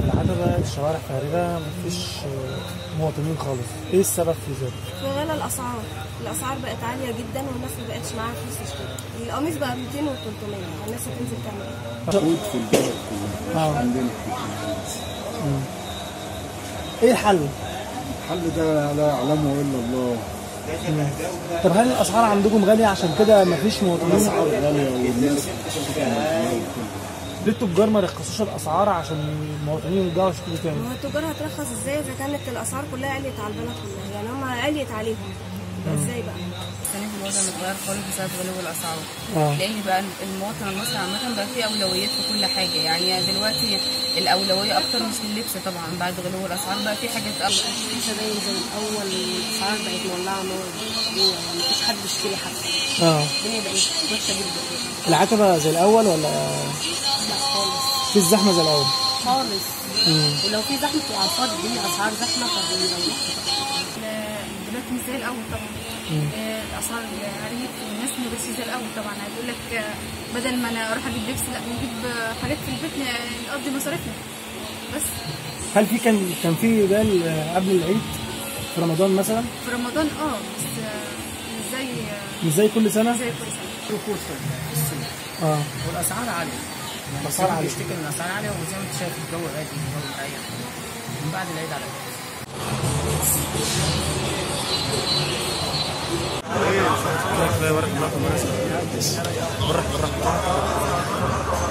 العتبة الشوارع فارغة مفيش آه، مواطنين خالص ايه السبب في ذلك؟ في غلا الاسعار الاسعار بقت عاليه جدا والناس ما بقتش معاها فلوس تشتري القميص بقى 200 و300 الناس هتنزل تعمل ايه موجود في البلد كلها آه. مش عندنا في ايه الحل؟ الحل ده لا يعلمه الا الله طب هل الاسعار عندكم غالية عشان كده مفيش مواطنين؟ الاسعار غاليه والناس بتشتكي من الغلاء وكله. ليه التجار ما يرخصوش الاسعار عشان المواطنين يرجعوا يشتروا تاني؟ ما هو التجار هترخص ازاي اذا كانت الاسعار كلها عليت على البلد كلها يعني هم عليت عليهم ازاي بقى السنة دي الوضع متغير خالص بسبب غلو الأسعار اه لأن بقى المواطن المصري عامة بقى فيه أولويات في كل حاجة يعني دلوقتي الأولوية أكتر مش لللبس طبعا بعد غلو الأسعار بقى في حاجات أكتر مش باين زي الاول الاسعار بقت مولعه نار يعني مفيش حد يشتري حاجه اه الدنيا بقت وحشه جدا العتبة زي الاول ولا لا خالص في الزحمة زي الاول؟ خالص مم. ولو في زحمه على الفاضي الدنيا اسعار زحمه فبنروح دلوقتي مش زي الاول طبعا آه، الاسعار عالية والناس ما بقتش زي الاول طبعا عايز اقول لك آه، بدل ما انا اروح اجيب لبس لا نجيب آه، حاجات في البيت ن- نقضي مصاريفنا بس هل في كان كان في بال آه، قبل العيد في رمضان مثلا في رمضان اه بس آه، مش زي آه، مش زي كل سنة؟ زي كل سنه ركود في السوق اه والاسعار عاليه الأسعار عالية. بيشتكي من الاسعار عاليه وزي ما انت شايف الجو هادي الجو مريح من بعد العيد على كده الله يبارك الله بالراحة بالراحة